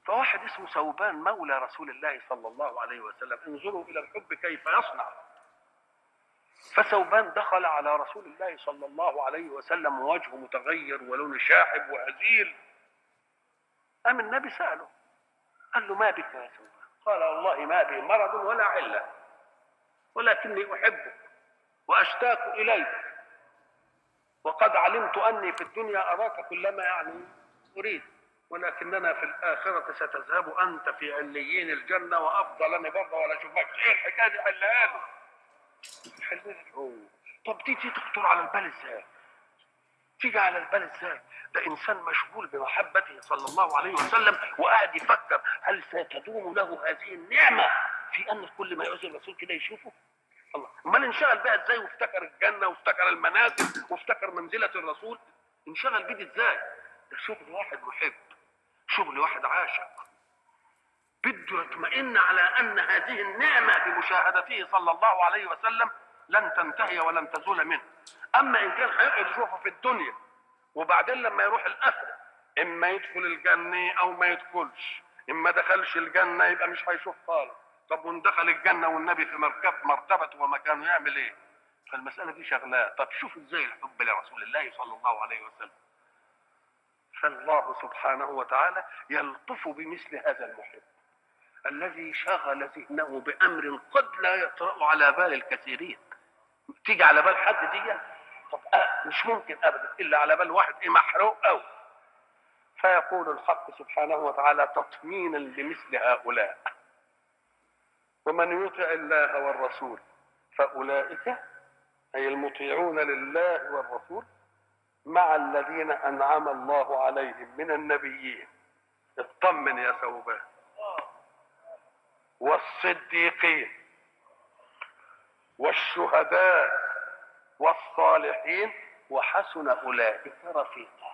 فواحد اسمه ثوبان مولى رسول الله صلى الله عليه وسلم انظروا الى الحب كيف يصنع فثوبان دخل على رسول الله صلى الله عليه وسلم ووجهه متغير ولونه شاحب وهزيل قام النبي سأله قال له ما بك يا ثوبان قال والله ما بي مرض ولا علة ولكني أحبك وأشتاق إليك وقد علمت أني في الدنيا أراك كلما يعني أريد ولكننا في الآخرة ستذهب أنت في عليين الجنة وأفضلني برضه ولا أشوفك إيه الحكاية دي حلها له حلها له طب دي دي تخطر على البال إزاي؟ تيجي على البال إزاي؟ ده إنسان مشغول بمحبته صلى الله عليه وسلم وقاعد يفكر هل ستدوم له هذه النعمة في أن كل ما يعوز الرسول كده يشوفه؟ الله امال انشغل بقى ازاي وافتكر الجنه وافتكر المنازل وافتكر منزله الرسول انشغل بيه ازاي ده شغل واحد محب شغل واحد عاشق بده يطمئن على ان هذه النعمه بمشاهدته صلى الله عليه وسلم لن تنتهي ولن تزول منه اما ان كان هيقعد يشوفه في الدنيا وبعدين لما يروح الاخره اما يدخل الجنه او ما يدخلش اما دخلش الجنه يبقى مش هيشوف خالص طب وان دخل الجنه والنبي في مركب مرتبته ومكانه يعمل ايه؟ فالمساله دي شغلاه طب شوف ازاي الحب لرسول الله صلى الله عليه وسلم فالله سبحانه وتعالى يلطف بمثل هذا المحب الذي شغل ذهنه بامر قد لا يطرا على بال الكثيرين تيجي على بال حد دي طب أه مش ممكن ابدا الا على بال واحد ايه محروق قوي فيقول الحق سبحانه وتعالى تطمينا لمثل هؤلاء ومن يطع الله والرسول فأولئك أي المطيعون لله والرسول مع الذين أنعم الله عليهم من النبيين اطمن يا ثوبان والصديقين والشهداء والصالحين وحسن أولئك رفيقا